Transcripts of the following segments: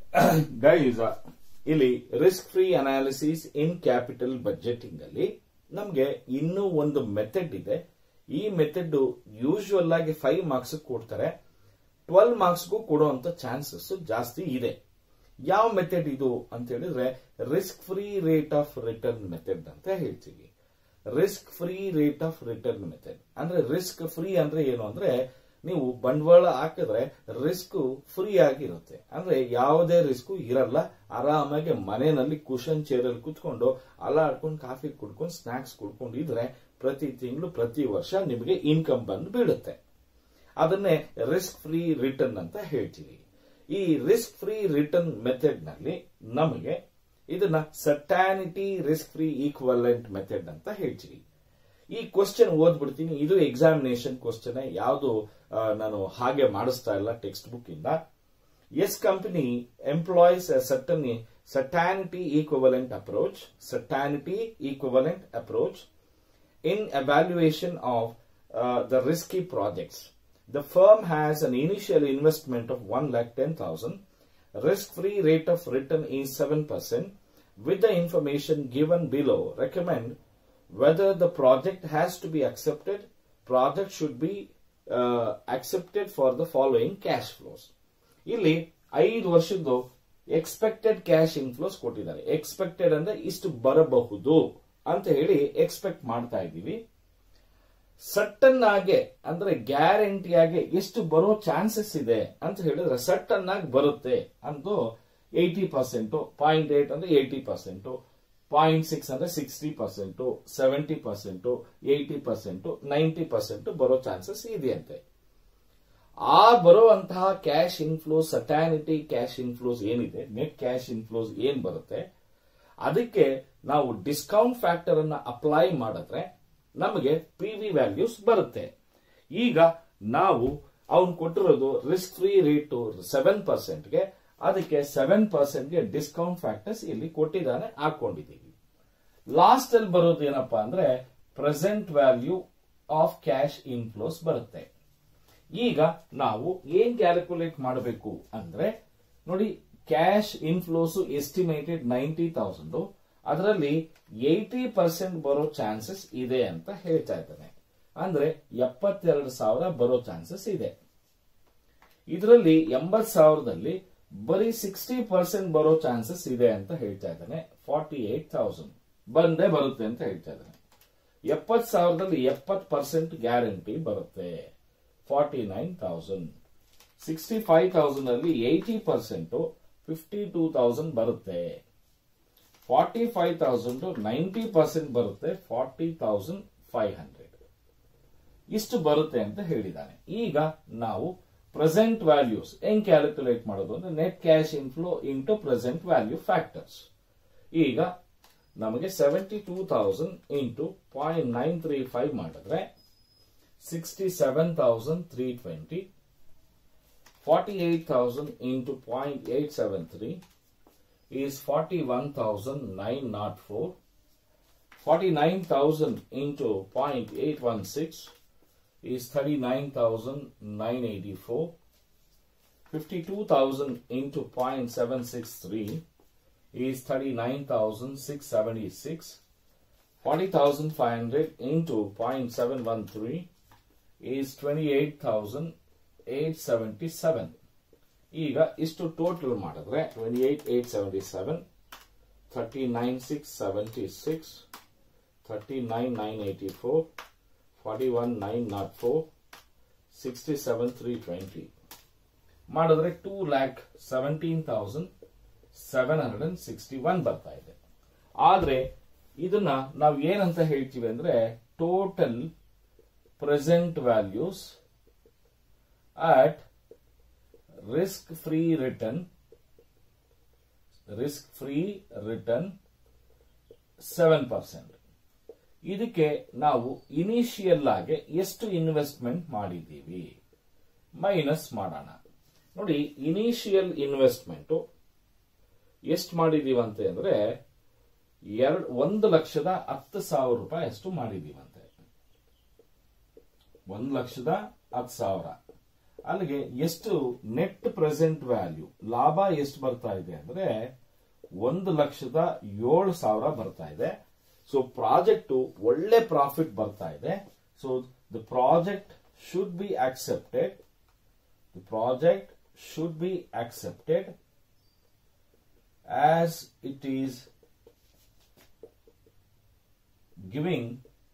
Guys ಇಲ್ಲಿ risk free analysis in capital budgeting ಅಲ್ಲಿ ನಮ್ಗೆ ಇನ್ನೂ ಒಂದು ಮೆಥಡ್ ಇದೆ ಈ ಮೆಥಡ್ ಯೂಶುವಲ್ ಆಗಿ ಫೈವ್ ಮಾರ್ಕ್ಸ್ ಕೊಡ್ತಾರೆ ಟ್ವೆಲ್ ಮಾರ್ಕ್ಸ್ಗೂ ಕೊಡುವಂತ ಚಾನ್ಸಸ್ ಜಾಸ್ತಿ ಇದೆ ಯಾವ ಮೆಥಡ್ ಇದು ಅಂತ ಹೇಳಿದ್ರೆ risk free rate of return method ಅಂತ ಹೇಳ್ತೀವಿ risk free rate of return method ಅಂದ್ರೆ ರಿಸ್ಕ್ ಫ್ರೀ ಅಂದ್ರೆ ಏನು ಅಂದ್ರೆ ನೀವು ಬಂಡವಾಳ ಹಾಕಿದ್ರೆ ರಿಸ್ಕ್ ಫ್ರೀ ಆಗಿರುತ್ತೆ ಅಂದ್ರೆ ಯಾವುದೇ ರಿಸ್ಕ್ ಇರಲ್ಲ ಆರಾಮಾಗಿ ಮನೆಯಲ್ಲಿ ಕುಶನ್ ಚೇರ್ ಅಲ್ಲಿ ಕುತ್ಕೊಂಡು ಅಲಾಡ್ಕೊಂಡು ಕಾಫಿ ಕುಡ್ಕೊಂಡು ಸ್ನಾಕ್ಸ್ ಕುಡ್ಕೊಂಡು ಇದ್ರೆ ಪ್ರತಿ ತಿಂಗಳು ಪ್ರತಿ ವರ್ಷ ನಿಮಗೆ ಇನ್ಕಮ್ ಬಂದು ಬೀಳುತ್ತೆ ಅದನ್ನೇ ರಿಸ್ಕ್ ಫ್ರೀ ರಿಟರ್ನ್ ಅಂತ ಹೇಳ್ತೀವಿ ಈ ರಿಸ್ಕ್ ಫ್ರೀ ರಿಟರ್ನ್ ಮೆಥಡ್ ನಲ್ಲಿ ನಮಗೆ ಇದನ್ನ certainty risk free equivalent method ಅಂತ ಹೇಳ್ತೀವಿ ಈ ಕ್ವಶನ್ ಓದ್ಬಿಡ್ತೀನಿ ಇದು ಎಕ್ಸಾಮಿನೇಷನ್ ಕ್ವಶನ್ ಯಾವುದು ನಾನು ಹಾಗೆ ಮಾಡಿಸ್ತಾ ಇಲ್ಲ ಟೆಕ್ಸ್ಟ್ ಬುಕ್ ಇಂದ ಎಸ್ company employs certain certainty equivalent approach certainty equivalent approach in evaluation of uh, the risky projects. The firm has an initial investment of 1 lakh 10,000. Risk-free rate of return is 7%. With the information given below, recommend whether the project has to be accepted. Project should be uh, accepted for the following cash flows. ಇಲ್ಲಿ ಐದು ವರ್ಷದ್ದು expected cash inflows ಕೊಟ್ಟಿದ್ದಾರೆ expected ಅಂದ್ರೆ ಇಷ್ಟು ಬರಬಹುದು ಅಂತ ಹೇಳಿ expect ಮಾಡ್ತಾ ಇದ್ದೀವಿ ಸಟ್ಟನ್ ಆಗಿ ಅಂದ್ರೆ ಗ್ಯಾರಂಟಿಯಾಗಿ ಎಷ್ಟು ಬರೋ ಚಾನ್ಸಸ್ ಇದೆ ಅಂತ ಹೇಳಿದ್ರೆ ಸಟ್ಟನ್ ಆಗಿ ಬರುತ್ತೆ ಅಂತೂ ಏಯ್ಟಿ ಪರ್ಸೆಂಟ್ ಪಾಯಿಂಟ್ ಏಟ್ ಅಂದ್ರೆ ಏಯ್ಟಿ ಪರ್ಸೆಂಟ್ ಪಾಯಿಂಟ್ ಸಿಕ್ಸ್ ಅಂದ್ರೆ sixty percent seventy percent eighty percent ninety percent ಬರೋ ಚಾನ್ಸಸ್ ಇದೆಯಂತೆ ಆ ಬರುವಂತಹ cash inflows certainty cash inflows ಏನಿದೆ ನೆಟ್ ಕ್ಯಾಶ್ ಇನ್ಫ್ಲೋಸ್ ಏನ್ ಬರುತ್ತೆ ಅದಕ್ಕೆ ನಾವು ಡಿಸ್ಕೌಂಟ್ ಫ್ಯಾಕ್ಟರ್ ಅನ್ನ ಅಪ್ಲೈ ಮಾಡಿದ್ರೆ ನಮಗೆ ಪಿ ವಿ ವ್ಯಾಲ್ಯೂಸ್ ಬರುತ್ತೆ ಈಗ ನಾವು ಅವನು ಕೊಟ್ಟಿರೋದು ರಿಸ್ಕ್ ಫ್ರೀ ರೇಟ್ ಸೆವೆನ್ ಪರ್ಸೆಂಟ್ಗೆ ಅದಕ್ಕೆ ಸೆವೆನ್ ಪರ್ಸೆಂಟ್ಗೆ ಡಿಸ್ಕೌಂಟ್ ಫ್ಯಾಕ್ಟರ್ಸ್ ಇಲ್ಲಿ ಕೊಟ್ಟಿದ್ದಾನೆ ಹಾಕೊಂಡಿದ್ದೀವಿ ಲಾಸ್ಟ್ ಅಲ್ಲಿ ಬರೋದು ಏನಪ್ಪಾ ಅಂದ್ರೆ present value of cash inflows ಬರುತ್ತೆ ಈಗ ನಾವು ಏನ್ ಕ್ಯಾಲ್ಕುಲೇಟ್ ಮಾಡಬೇಕು ಅಂದ್ರೆ ನೋಡಿ cash inflows estimated ninety thousand ಅದರಲ್ಲಿ ಏಯ್ಟಿ ಪರ್ಸೆಂಟ್ ಬರೋ ಚಾನ್ಸಸ್ ಇದೆ ಅಂತ ಹೇಳ್ತಾ ಇದ್ದಾನೆ ಅಂದ್ರೆ ಎಪ್ಪತ್ತೆರಡು ಸಾವಿರ ಬರೋ ಚಾನ್ಸಸ್ ಇದೆ ಇದರಲ್ಲಿ ಎಂಬತ್ ಸಾವಿರದಲ್ಲಿ ಬರೀ ಸಿಕ್ಸ್ಟಿ ಪರ್ಸೆಂಟ್ ಬರೋ ಚಾನ್ಸಸ್ ಇದೆ ಅಂತ ಹೇಳ್ತಾ ಇದ್ದಾನೆ ಫಾರ್ಟಿ ಏಟ್ ತೌಸಂಡ್ ಬಂದೇ ಬರುತ್ತೆ ಅಂತ ಹೇಳ್ತಾ ಇದ್ದಾನೆ ಎಪ್ಪತ್ ಸಾವಿರದಲ್ಲಿ ಎಪ್ಪತ್ ಪರ್ಸೆಂಟ್ ಗ್ಯಾರಂಟಿ ಬರುತ್ತೆ forty nine thousand sixty five thousand ಅಲ್ಲಿ eighty percent fifty two thousand ಬರುತ್ತೆ forty five thousand ninety percent ಬರುತ್ತೆ ಫಾರ್ಟಿ ತೌಸಂಡ್ ಫೈವ್ ಹಂಡ್ರೆಡ್ ಇಷ್ಟು ಬರುತ್ತೆ ಅಂತ ಹೇಳಿದ್ದಾನೆ ಈಗ ನಾವು ಪ್ರೆಸೆಂಟ್ ವ್ಯಾಲ್ಯೂಸ್ ಹೆಂಗ್ ಕ್ಯಾಲ್ಕುಲೇಟ್ ಮಾಡೋದು ಅಂದ್ರೆ net cash inflow into present value factors ಈಗ ನಮಗೆ seventy two thousand into point nine three five ಮಾಡಿದ್ರೆ sixty seven thousand three twenty forty eight thousand into point eight seven three is 41,904. 49,000 into 0.816 is 39,984. 52,000 into 0.763 is 39,676. 40,500 into 0.713 is 28,877. ಈಗ ಇಷ್ಟು total ಮಾಡಿದ್ರೆ twenty eight eight seventy seven thirty nine six seventy six thirty nine nine eighty four forty one nine nought four sixty seven three twenty ಮಾಡಿದ್ರೆ two lakh seventeen thousand seven hundred and sixty one ಬರ್ತಾ ಇದೆ ಆದ್ರೆ ಇದನ್ನ ನಾವು ಏನಂತ ಹೇಳ್ತೀವಿ ಅಂದ್ರೆ total present values at risk free return risk free return 7% ಇದಕ್ಕೆ ನಾವು ಇನಿಷಿಯಲ್ ಆಗಿ ಎಷ್ಟು ಇನ್ವೆಸ್ಟ್ಮೆಂಟ್ ಮಾಡಿದ್ದೀವಿ ಮೈನಸ್ ಮಾಡೋಣ ನೋಡಿ ಇನಿಷಿಯಲ್ ಇನ್ವೆಸ್ಟ್ಮೆಂಟ್ ಎಷ್ಟು ಮಾಡಿದೀವಂತೆ ಅಂದ್ರೆ ಎರಡ್ ಒಂದು ಲಕ್ಷದ ಹತ್ತು ಸಾವಿರ ರೂಪಾಯಿ ಅಷ್ಟು ಮಾಡಿದೀವಂತೆ ಒಂದು ಲಕ್ಷದ ಹತ್ತು ಸಾವಿರ ಅಲ್ಲಿಗೆ ಎಷ್ಟು ನೆಟ್ ಪ್ರೆಸೆಂಟ್ ವ್ಯಾಲ್ಯೂ ಲಾಭ ಎಷ್ಟು ಬರ್ತಾ ಇದೆ ಅಂದ್ರೆ ಒಂದು ಲಕ್ಷದ ಏಳು ಸಾವಿರ ಬರ್ತಾ ಇದೆ ಸೊ ಪ್ರಾಜೆಕ್ಟ್ ಒಳ್ಳೆ ಪ್ರಾಫಿಟ್ ಬರ್ತಾ ಇದೆ so the project should be accepted the project should be accepted as it is giving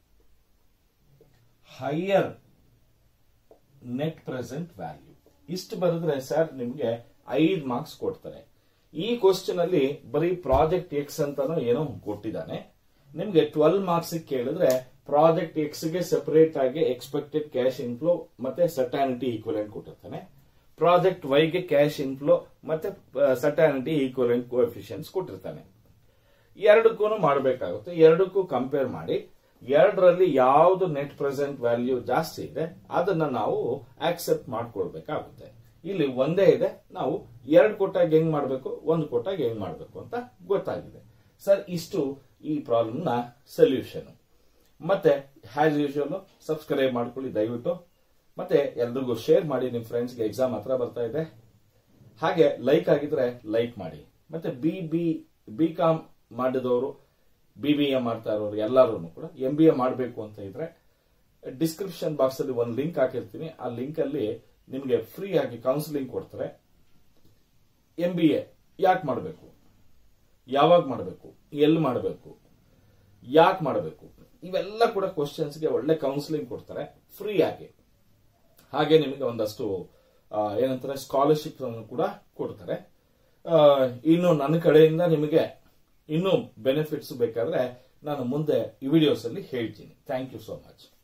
higher net present value ಇಷ್ಟು ಬರೆದ್ರೆ ಸರ್ ನಿಮ್ಗೆ ಐದು ಮಾರ್ಕ್ಸ್ ಕೊಡ್ತಾರೆ ಈ ಕ್ವಶನ್ ಅಲ್ಲಿ ಬರೀ ಪ್ರಾಜೆಕ್ಟ್ ಎಕ್ಸ್ ಅಂತಾನೋ ಏನೋ ಕೊಟ್ಟಿದ್ದಾನೆ ನಿಮ್ಗೆ ಟ್ವೆಲ್ ಮಾರ್ಕ್ಸ್ ಕೇಳಿದ್ರೆ ಪ್ರಾಜೆಕ್ಟ್ ಎಕ್ಸ್ ಗೆ ಸೆಪರೇಟ್ ಆಗಿ ಎಕ್ಸ್ಪೆಕ್ಟೆಡ್ ಕ್ಯಾಶ್ ಇನ್ಫ್ಲೋ ಮತ್ತೆ ಸಟಾನಿಟಿ ಈಕ್ವಲೆಂಟ್ ಕೊಟ್ಟಿರ್ತಾನೆ ಪ್ರಾಜೆಕ್ಟ್ ವೈ ಗೆ ಕ್ಯಾಶ್ ಇನ್ಫ್ಲೋ ಮತ್ತೆ ಸಟಾನಿಟಿ ಈಕ್ವಲೆಂಟ್ ಕೋಎಫಿಷಿಯನ್ಸ್ ಕೊಟ್ಟಿರ್ತಾನೆ ಎರಡಕ್ಕೂ ಮಾಡಬೇಕಾಗುತ್ತೆ ಎರಡಕ್ಕೂ ಕಂಪೇರ್ ಮಾಡಿ ಎರಡರಲ್ಲಿ ಯಾವ್ದು ನೆಟ್ ಪ್ರೆಸೆಂಟ್ ವ್ಯಾಲ್ಯೂ ಜಾಸ್ತಿ ಇದೆ ಅದನ್ನ ನಾವು ಆಕ್ಸೆಪ್ಟ್ ಮಾಡ್ಕೊಳ್ಬೇಕಾಗುತ್ತೆ ಇಲ್ಲಿ ಒಂದೇ ಇದೆ ನಾವು ಎರಡು ಕೊಟ್ಟಾಗ ಹೆಂಗ್ ಮಾಡಬೇಕು ಒಂದು ಕೊಟ್ಟಾಗ ಹೆಂಗ್ ಮಾಡಬೇಕು ಅಂತ ಗೊತ್ತಾಗಿದೆ ಸರ್ ಇಷ್ಟು ಈ ಪ್ರಾಬ್ಲಮ್ ನ ಸೊಲ್ಯೂಷನ್ ಮತ್ತೆ ಹ್ಯಾಸ್ ಯೂಶುವಲ್ ಸಬ್ಸ್ಕ್ರೈಬ್ ಮಾಡ್ಕೊಳ್ಳಿ ದಯವಿಟ್ಟು ಮತ್ತೆ ಎಲ್ರಿಗೂ ಶೇರ್ ಮಾಡಿ ನಿಮ್ ಫ್ರೆಂಡ್ಸ್ಗೆ ಎಕ್ಸಾಮ್ ಹತ್ರ ಬರ್ತಾ ಇದೆ ಹಾಗೆ ಲೈಕ್ ಆಗಿದ್ರೆ ಲೈಕ್ ಮಾಡಿ ಮತ್ತೆ ಬಿ ಬಿ ಬಿ ಕಾಮ್ ಮಾಡಿದವರು ಬಿ ಬಿ ಎ ಮಾಡ್ತಾ ಇರೋರು ಎಲ್ಲರೂ ಕೂಡ ಎಂ ಬಿ ಎ ಮಾಡಬೇಕು ಅಂತ ಇದ್ರೆ ಡಿಸ್ಕ್ರಿಪ್ಷನ್ ಬಾಕ್ಸ್ ಅಲ್ಲಿ ಒಂದು ಲಿಂಕ್ ಹಾಕಿರ್ತೀನಿ ಆ ಲಿಂಕ್ ಅಲ್ಲಿ ನಿಮಗೆ ಫ್ರೀ ಆಗಿ ಕೌನ್ಸಿಲಿಂಗ್ ಕೊಡ್ತಾರೆ ಎಂ ಬಿ ಎ ಯಾಕೆ ಮಾಡಬೇಕು ಯಾವಾಗ ಮಾಡಬೇಕು ಎಲ್ಲಿ ಮಾಡಬೇಕು ಯಾಕೆ ಮಾಡಬೇಕು ಇವೆಲ್ಲ ಕೂಡ ಕ್ವಶನ್ಸ್ಗೆ ಒಳ್ಳೆ ಕೌನ್ಸಿಲಿಂಗ್ ಕೊಡ್ತಾರೆ ಫ್ರೀ ಆಗಿ ಹಾಗೆ ನಿಮಗೆ ಒಂದಷ್ಟು ಆ, ಏನಂತಾರೆ ಸ್ಕಾಲರ್ಶಿಪ್ ಕೂಡ ಕೊಡ್ತಾರೆ ಆ, ಇನ್ನು ನನ್ನ ಕಡೆಯಿಂದ ನಿಮಗೆ ಇನ್ನೂ ಬೆನಿಫಿಟ್ಸ್ ಬೇಕಾದ್ರೆ ನಾನು ಮುಂದೆ ಈ ವಿಡಿಯೋಸ್ ಅಲ್ಲಿ ಹೇಳ್ತೀನಿ ಥ್ಯಾಂಕ್ ಯು ಸೋ ಮಚ್